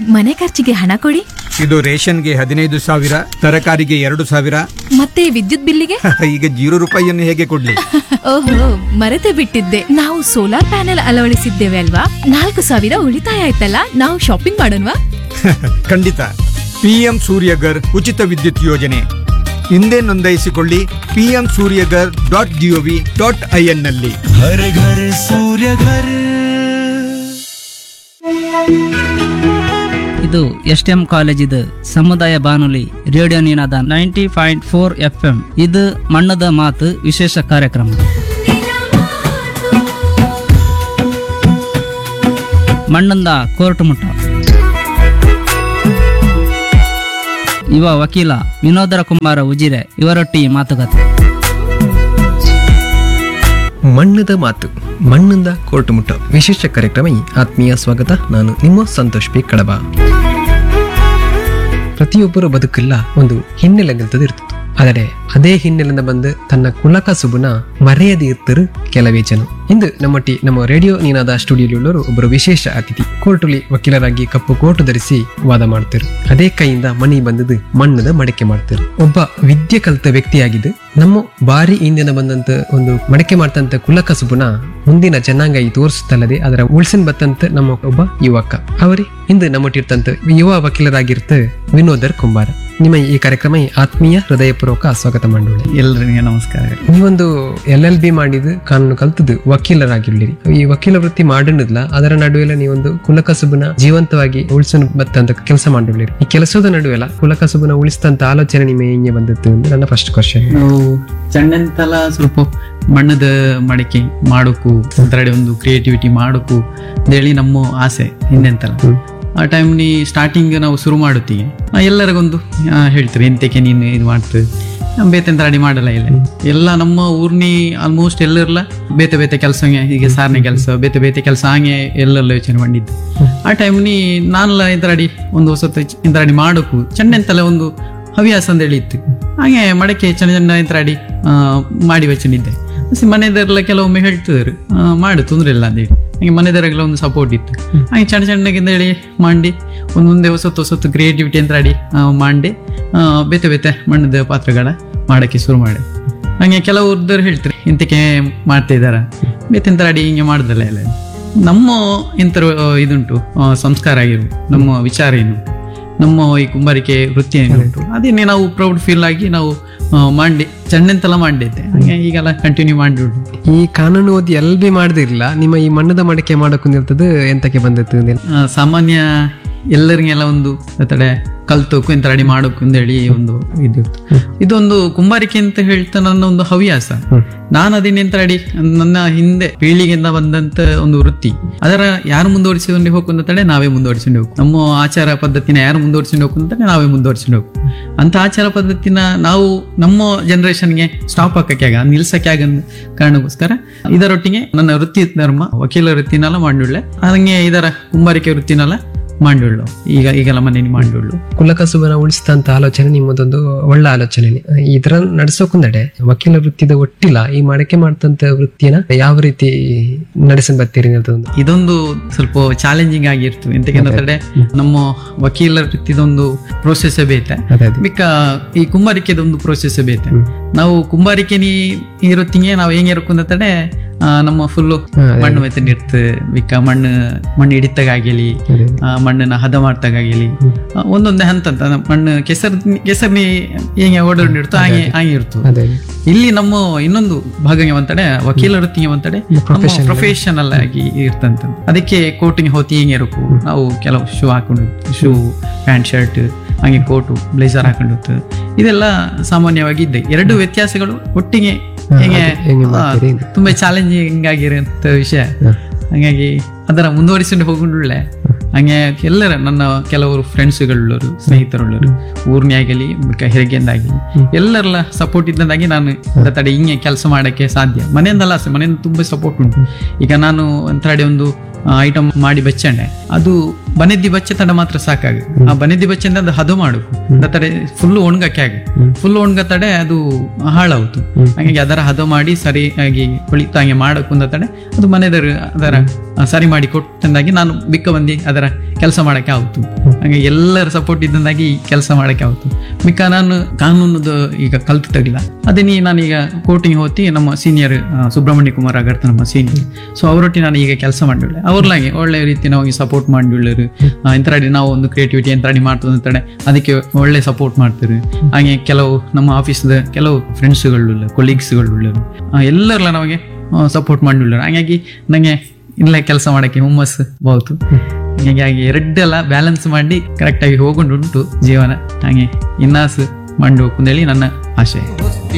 ಮನೆ ಖರ್ಚಿಗೆ ಹಣ ಕೊಡಿ ಇದು ರೇಷನ್ಗೆ ಹದಿನೈದು ಸಾವಿರ ತರಕಾರಿಗೆ ಎರಡು ಸಾವಿರ ಮತ್ತೆ ವಿದ್ಯುತ್ ಬಿಲ್ಲಿಗೆ ಈಗ ಜೀರೋ ರೂಪಾಯಿಯನ್ನು ಹೇಗೆ ಕೊಡ್ಲಿ ಓಹೋ ಮರೆತೇ ಬಿಟ್ಟಿದ್ದೆ ನಾವು ಸೋಲಾರ್ ಪ್ಯಾನೆಲ್ ಅಳವಡಿಸಿದ್ದೇವೆ ಅಲ್ವಾ ನಾಲ್ಕು ಸಾವಿರ ಉಳಿತಾಯ ಆಯ್ತಲ್ಲ ನಾವು ಶಾಪಿಂಗ್ ಮಾಡೋಣವಾ ಖಂಡಿತ ಪಿಎಂ ಸೂರ್ಯಗರ್ ಉಚಿತ ವಿದ್ಯುತ್ ಯೋಜನೆ ಹಿಂದೆ ನೋಂದಾಯಿಸಿಕೊಳ್ಳಿ PM Suryaghar dot G O V dot I N ನಲ್ಲಿ हर घर सूर्य घर ಇದು ಎಸ್ ಟಿ ಎಂ ಕಾಲೇಜ್ ಇದು ಸಮುದಾಯ ಬಾನುಲಿ radio Ninada ninety point four F M ಇದು ಮಣ್ಣದ ಮಾತು ವಿಶೇಷ ಕಾರ್ಯಕ್ರಮ ಮಣ್ಣಂದ ಕೋರ್ಟ್ ಮುಟ್ಟ ಯುವ ವಕೀಲ ವಿನೋದರ ಕುಮಾರ ಉಜಿರೆ ಇವರೊಟ್ಟಿ ಮಾತುಕತೆ ಮಣ್ಣದ ಮಾತು ಮಣ್ಣಿಂದ ಕೋರ್ಟು ಮುಟ್ಟ ವಿಶೇಷ ಕಾರ್ಯಕ್ರಮ ಈ ಆತ್ಮೀಯ ಸ್ವಾಗತ ನಾನು ನಿಮ್ಮ ಸಂತೋಷ್ ಪಿ ಕಡಬ ಪ್ರತಿಯೊಬ್ಬರ ಬದುಕಲ್ಲ ಒಂದು ಹಿನ್ನೆಲೆ ನಿಲ್ತದೆ ಇರ್ತದೆ ಆದರೆ ಅದೇ ಹಿನ್ನೆಲೆಯಿಂದ ಬಂದು ತನ್ನ ಕುಲಕಸುಬುನ ಮರೆಯದೇ ಇರ್ತರು ಕೆಲವೇ ಜನ ಇಂದು ನಮ್ಮೊಟ್ಟಿ ನಮ್ಮ ರೇಡಿಯೋ ನೀನಾದ ಸ್ಟುಡಿಯೋಲಿಯುಳ್ಳವರು ಒಬ್ಬರು ವಿಶೇಷ ಅತಿಥಿ ಕೋರ್ಟುಲಿ ವಕೀಲರಾಗಿ ಕಪ್ಪು ಕೋಟು ಧರಿಸಿ ವಾದ ಮಾಡ್ತಾರೆ ಅದೇ ಕೈಯಿಂದ ಮನಿ ಬಂದದ್ದು ಮಣ್ಣದ ಮಡಕೆ ಮಾಡ್ತಾರೆ ಒಬ್ಬ ವಿದ್ಯೆ ಕಲಿತ ವ್ಯಕ್ತಿಯಾಗಿದ್ದು ನಮ್ಮ ಬಾರಿ ಹಿಂದಿನ ಬಂದಂತ ಒಂದು ಮಡಕೆ ಮಾಡ್ತಂತ ಕುಲಕಸುಬುನ ಮುಂದಿನ ಜನಾಂಗ ಈ ತೋರಿಸುತ್ತಲ್ಲದೆ ಅದರ ಉಳ್ಸನ್ ಬತ್ತಂತ ನಮ್ಮ ಒಬ್ಬ ಯುವಕ ಅವರೇ ಇಂದು ನಮ್ಮೊಟ್ಟಿರ್ತಂತ ಯುವ ವಕೀಲರಾಗಿರ್ತ ವಿನೋದರ್ ಕುಂಬಾರ ನಿಮ್ಮ ಈ ಕಾರ್ಯಕ್ರಮ ಈ ಆತ್ಮೀಯ ಹೃದಯಪೂರ್ವಕ ಸ್ವಾಗತ ಮಾಡೋಣ ಎಲ್ಲರಿಗೆ ನಮಸ್ಕಾರ ನೀವೊಂದು ಎಲ್ ಎಲ್ ಬಿ ಮಾಡಿದ್ದು ಕಾನೂನು ಕಲ್ತದ್ದು ವಕೀಲರಾಗಿರ್ಲಿರಿ ಈ ವಕೀಲ ವೃತ್ತಿ ಮಾಡಿದ್ಲ ಅದರ ನಡುವೆಲ್ಲ ನೀವೊಂದು ಕುಲಕಸುಬನ ಜೀವಂತವಾಗಿ ಉಳಿಸನ್ ಬತ್ತಂತ ಕೆಲಸ ಮಾಡಿರ್ಲಿರಿ ಈ ಕೆಲಸದ ನಡುವೆಲ್ಲ ಕುಲಕಸುಬನ ಉಳಿಸ್ತಂತ ಆಲೋಚನೆ ನಿಮ್ಮ ಹೆಂಗೆ ಬಂದಿತ್ತು ಅಂತ ನನ್ನ ಫಸ್ಟ್ ಕ್ವಶನ್ ನಾವು ಚಂಡಂತಲ ಸ್ವಲ್ಪ ಮಣ್ಣದ ಮಡಿಕೆ ಮಾಡೋಕು ಒಂಥರಡೆ ಒಂದು ಕ್ರಿಯೇಟಿವಿಟಿ ಮಾಡೋಕು ಅಂತೇಳಿ ನಮ್ಮ ಆಸೆ ಹಿಂದೆಂತಲ ಆ ಟೈಮ್ ನೀ ಸ್ಟಾರ್ಟಿಂಗ್ ನಾವು ಶುರು ಮಾಡುತ್ತೀವಿ ಎಲ್ಲರಿಗೊಂದು ಆ, ಹೇಳ್ತಾರೆ ಎಂತಕ್ಕೆ ನೀನು ಇದು ಮಾಡ್ತದೆ ಬೇತೆಂತ ರೆಡಿ ಮಾಡಲ್ಲ ಇಲ್ಲ ಎಲ್ಲ ನಮ್ಮ ಊರ್ನಿ ಆಲ್ಮೋಸ್ಟ್ ಎಲ್ಲರಲ್ಲ ಬೇತೆ ಬೇತೆ ಕೆಲಸ ಹೀಗೆ ಸಾರನೆ ಕೆಲಸ ಬೇತೆ ಬೇತೆ ಕೆಲಸ ಹಾಗೆ ಎಲ್ಲೆಲ್ಲ ಯೋಚನೆ ಮಾಡಿದ್ದು ಆ ಟೈಮ್ ನೀ ನಾನೆಲ್ಲ ಇಂತ ರೆಡಿ ಒಂದು ಹೊಸ ಇಂತ ರೆಡಿ ಮಾಡೋಕು ಚಂಡೆಂತಲ ಒಂದು ಹವ್ಯಾಸ ಅಂತ ಹೇಳಿ ಇತ್ತು ಹಾಗೆ ಮಡಕೆ ಚೆನ್ನ ಚೆನ್ನ ಇಂತ ರೆಡಿ ಆ, ಮಾಡಿ ವಚನಿದ್ದೆ ಮನೆದರೆಲ್ಲ ಕೆಲವೊಮ್ಮೆ ಹೇಳ್ತಿದ್ರು ಆ, ಮಾಡು ತೊಂದ್ರೆ ಇಲ್ಲ ಅಂತೇಳಿ ಹಾಗೆ ಮನೆದರೆಲ್ಲ ಒಂದು ಸಪೋರ್ಟ್ ಇತ್ತು ಹಾಗೆ ಸಣ್ಣ ಸಣ್ಣಗಿಂದ ಹೇಳಿ ಮಾಡಿ ಒಂದು ಮುಂದೆ ಹೊಸತ್ತು ಹೊಸತ್ತು ಕ್ರಿಯೇಟಿವಿಟಿ ಅಂತ ರೆಡಿ ಮಾಡಿ ಆ, ಬೇತೆ ಬೇತೆ ಮಣ್ಣದ ಪಾತ್ರಗಳ ಮಾಡಕ್ಕೆ ಶುರು ಮಾಡಿ ಹಾಗೆ ಕೆಲವ್ರದ್ದು ಹೇಳ್ತಾರೆ ಇಂತಕ್ಕೆ ಮಾಡ್ತಾ ಇದ್ದಾರ ಬೇತೆ ಎಂತ ರೆಡಿ ಹಿಂಗೆ ಮಾಡುದಲ್ಲ ಎಲ್ಲ ನಮ್ಮ ಇಂತರ ಇದುಂಟು ಆ, ಸಂಸ್ಕಾರ ಆಗಿರು ನಮ್ಮ ವಿಚಾರ ಏನು ನಮ್ಮ ಈ ಕುಂಬಾರಿಕೆ ವೃತ್ತಿ ಏನು ಉಂಟು ಅದೇನೆ ನಾವು ಪ್ರೌಡ್ ಫೀಲ್ ಆಗಿ ನಾವು ಆ, ಮಾಡಿ ಚೆಂಡೆಂತೆಲ್ಲ ಮಾಡಿದ್ದೆ ಹಾಗೆ ಈಗೆಲ್ಲ ಕಂಟಿನ್ಯೂ ಮಾಡಿಬಿಟ್ಟು ಈ ಕಾನೂನು ಓದಿ ಎಲ್ ಬಿ ಮಾಡದಿರ್ಲಿಲ್ಲ ನಿಮ್ಮ ಈ ಮಣ್ಣದ ಮಡಕೆ ಮಾಡಕ್ಕೆ ನಿಲ್ತದ್ದು ಎಂತಕ್ಕೆ ಬಂದಿತ್ತು ಅಂದೇಳಿ ಆ, ಸಾಮಾನ್ಯ ಎಲ್ಲರಿಗೆಲ್ಲ ಒಂದು ತಡೆ ಕಲ್ತೋಕು ಎಂತ ರೆಡಿ ಮಾಡೋಕು ಅಂತ ಹೇಳಿ ಒಂದು ಇದು ಇದೊಂದು ಕುಂಬಾರಿಕೆ ಅಂತ ಹೇಳ್ತಾ ನನ್ನ ಒಂದು ಹವ್ಯಾಸ ನಾನು ಅದನ್ನೆಂತ ರೆಡಿ ನನ್ನ ಹಿಂದೆ ಪೀಳಿಗೆಯಿಂದ ಬಂದಂತ ಒಂದು ವೃತ್ತಿ ಅದರ ಯಾರು ಮುಂದುವರಿಸಿಕೊಂಡು ಹೋಗ್ಕೊಂಡ ತಡೆ ನಾವೇ ಮುಂದುವರಿಸಿಕೊಂಡು ಹೋಗು ನಮ್ಮ ಆಚಾರ ಪದ್ಧತಿನ ಯಾರು ಮುಂದುವರಿಸಿಕೊಂಡು ಹೋಗ್ಕೊಂಡ ನಾವೇ ಮುಂದುವರಿಸಿಕೊಂಡು ಹೋಗು ಅಂತ ಆಚಾರ ಪದ್ಧತಿನ ನಾವು ನಮ್ಮ ಜನರೇಷನ್ಗೆ ಸ್ಟಾಪ್ ಹಾಕಕ್ಕೆ ಆಗ ನಿಲ್ಸಕ್ಕೆ ಆಗ ಕಾರಣಕ್ಕೋಸ್ಕರ ಇದರೊಟ್ಟಿಗೆ ನನ್ನ ವೃತ್ತಿ ಧರ್ಮ ವಕೀಲ ವೃತ್ತಿನೆಲ್ಲ ಮಾಡಿಳ್ಳೆ ಹಂಗೆ ಇದರ ಕುಂಬಾರಿಕೆ ವೃತ್ತಿನೆಲ್ಲ ಮಾಡಿಳ್ಳು ಈಗ ಈಗೆಲ್ಲ ಮನೇಲಿ ಮಾಡಿಳ್ಳು ಕುಲಕಸುಬನ ಉಳಿಸ್ತಂತ ಆಲೋಚನೆ ನಿಮ್ಮದೊಂದು ಒಳ್ಳೆ ಆಲೋಚನೆ ಇದರ ನಡ್ಸೋಕುಂದಡೆ ವಕೀಲ ವೃತ್ತಿದ ಒಟ್ಟಿಲ್ಲ ಈ ಮಡಕೆ ಮಾಡ್ತಂತ ವೃತ್ತಿನ ಯಾವ ರೀತಿ ನಡೆಸನ್ ಬರ್ತೀರಿ ಅನ್ನೋದೊಂದು ಇದೊಂದು ಸ್ವಲ್ಪ ಚಾಲೆಂಜಿಂಗ್ ಆಗಿರ್ತು ಎಂತಕ್ಕೆ ತಡೆ ನಮ್ಮ ವಕೀಲ ವೃತ್ತಿದೊಂದು ಪ್ರೋಸೆಸ್ ಬೇತೆ ಅದೇ ಅದೇ ಬಿಕ್ಕ ಈ ಕುಂಬಾರಿಕೆದೊಂದು ಪ್ರೋಸೆಸ್ ಬೇತೆ ನಾವು ಕುಂಬಾರಿಕೆ ನೀ ಇರುತ್ತಿಗೆ ನಾವು ಹೆಂಗೆ ಇರಕ್ಕಂದ ತಡೆ ಆ, ನಮ್ಮ ಫುಲ್ಲು ಮಣ್ಣು ಮೆತ್ತಂಡ್ ಇರ್ತು ಬಿಕ್ಕ ಮಣ್ಣು ಮಣ್ಣು ಹಿಡಿತಾಗಿಲಿ ಅದೇ. ಮಣ್ಣನ್ನ ಹದ ಮಾಡ್ತಾಗಿಲಿ ಒಂದೊಂದೇ ಹಂತ ಅಂತ ನಮ್ಮ ಮಣ್ಣು ಕೆಸರ್ ಕೆಸರ್ನಿ ಹೆಂಗೆ ಓಡಾಡಿರ್ತು ಹಾಗೆ ಹಾಗೆ ಇರ್ತು ಅದೇ ಇಲ್ಲಿ ನಮ್ಮ ಇನ್ನೊಂದು ಭಾಗಗೆ ಒಂತಡೆ ವಕೀಲ ವೃತ್ತಿಗೆ ಒಂತಡೆ ಪ್ರೊಫೆಷನಲ್ ಆಗಿ ಇರ್ತಂತ ಅದಕ್ಕೆ ಕೋಟಿಗೆ ಹೋತಿ ಹೆಂಗೆ ಇರಕು ನಾವು ಕೆಲವು ಶೂ ಹಾಕೊಂಡು ಶೂ ಪ್ಯಾಂಟ್ ಶರ್ಟ್ ಹಾಗೆ ಕೋಟು ಬ್ಲೇಸರ್ ಹಾಕೊಂಡು ಇದೆಲ್ಲ ಸಾಮಾನ್ಯವಾಗಿ ಇದ್ದೆ ಎರಡು ವ್ಯತ್ಯಾಸಗಳು ಒಟ್ಟಿಗೆ ಹೆಂಗೆ ಹೆಂಗೆ ಆ, ಮಾಡ್ತೀರಿ? ತುಂಬಾ ಚಾಲೆಂಜಿಂಗ್ ಆಗಿರೋಂಥ ವಿಷಯ ಹಾಗಾಗಿ ಅದರ ಮುಂದುವರಿಸಿಕೊಂಡು ಹೋಗೊಂಡುಳ್ಳೆ ಹಂಗೆ ಎಲ್ಲರ ನನ್ನ ಕೆಲವರು ಫ್ರೆಂಡ್ಸ್ಗಳುಳ್ಳರು ಸ್ನೇಹಿತರುಳ್ಳರು ಊರ್ನಿ ಆಗಲಿ ಹೆರಿಗೆಂದಾಗಲಿ ಎಲ್ಲರೆಲ್ಲ ಸಪೋರ್ಟ್ ಇದ್ದಂದಾಗಿ ನಾನು ತಡೆ ಹಿಂಗೆ ಕೆಲಸ ಮಾಡಕ್ಕೆ ಸಾಧ್ಯ ಮನೆಯಿಂದಲ್ಲ ಅಷ್ಟೇ ಮನೆಯಿಂದ ತುಂಬಾ ಸಪೋರ್ಟ್ ಉಂಟು ಈಗ ನಾನು ಒಂಥರಡೆ ಒಂದು ಐಟಮ್ ಮಾಡಿ ಬಚ್ಚಂಡೆ ಅದು ಬನೆದ್ದಿ ಬಚ್ಚೆ ತಡ ಮಾತ್ರ ಸಾಕಾಗ ಆ ಬನೆದ್ದಿ ಬಚ್ಚೆ ಅಂದ್ರೆ ಅದು ಹದ ಮಾಡು ತಡೆ ಫುಲ್ ಒಣಗಕ್ಕೆ ಆಗ ಫುಲ್ ಒಣಗ ತಡೆ ಅದು ಹಾಳಾಯ್ತು ಹಾಗಾಗಿ ಅದರ ಹದ ಮಾಡಿ ಸರಿಯಾಗಿ ಕುಳಿತು ಹಂಗೆ ಮಾಡಕ್ಕೆ ತಡೆ ಅದು ಮನೆದರ ಅದರ ಆ, ಸರಿ ಮಾಡಿ ಕೊಟ್ಟಂದಾಗಿ ನಾನು ಬಿಕ್ಕ ಬಂದು ಅದರ ಕೆಲಸ ಮಾಡಕ್ಕೆ ಆಯ್ತು ಹಾಗೆ ಎಲ್ಲರ ಸಪೋರ್ಟ್ ಇದ್ದಂದಾಗಿ ಕೆಲಸ ಮಾಡಕ್ಕೆ ಆಯ್ತು ಮಿಕ್ಕ ನಾನು ಕಾನೂನದು ಈಗ ಕಲ್ತು ತಗಿಲ್ಲ ಅದೇ ನೀ ನಾನೀಗ ಕೋರ್ಟಿಗೆ ಹೋಗಿ ನಮ್ಮ ಸೀನಿಯರ್ ಸುಬ್ರಹ್ಮಣ್ಯ ಕುಮಾರ್ ಆಗರ್ತ ನಮ್ಮ ಸೀನಿಯರ್ ಸೊ ಅವರೊಟ್ಟಿಗೆ ನಾನು ಈಗ ಕೆಲಸ ಮಾಡಿಳೆ ಅವ್ರಲಾಗೆ ಒಳ್ಳೆ ರೀತಿ ನಾವು ಸಪೋರ್ಟ್ ಮಾಡಿಳ್ಳರು ಎಂತರಾಡಿ ನಾವು ಒಂದು ಕ್ರಿಯೇಟಿವಿಟಿ ಎಂತರಾಡಿ ಮಾಡ್ತದೆ ಅಂತೇಳಿ ಅದಕ್ಕೆ ಒಳ್ಳೆ ಸಪೋರ್ಟ್ ಮಾಡ್ತಾರೆ ಹಾಗೆ ಕೆಲವು ನಮ್ಮ ಆಫೀಸ್ದ ಕೆಲವು ಫ್ರೆಂಡ್ಸ್ಗಳು ಕೊಲೀಗ್ಸ್ಗಳು ಎಲ್ಲರೆಲ್ಲ ನಮಗೆ ಸಪೋರ್ಟ್ ಮಾಡಿಳ್ಳರು ಹಾಗಾಗಿ ನನಗೆ ಇಲ್ಲೇ ಕೆಲಸ ಮಾಡೋಕ್ಕೆ ಹುಮ್ಮಸ್ಸು ಬಹುದು ಹೀಗಾಗಿ ಎರಡೆಲ್ಲ ಬ್ಯಾಲೆನ್ಸ್ ಮಾಡಿ ಕರೆಕ್ಟಾಗಿ ಹೋಗೊಂಡುಂಟು ಜೀವನ ಹಾಗೆ ಇನ್ನಾಸು ಮಂಡು ಹೋಗ್ಕೊಂಡೇಳಿ ನನ್ನ ಆಶಯ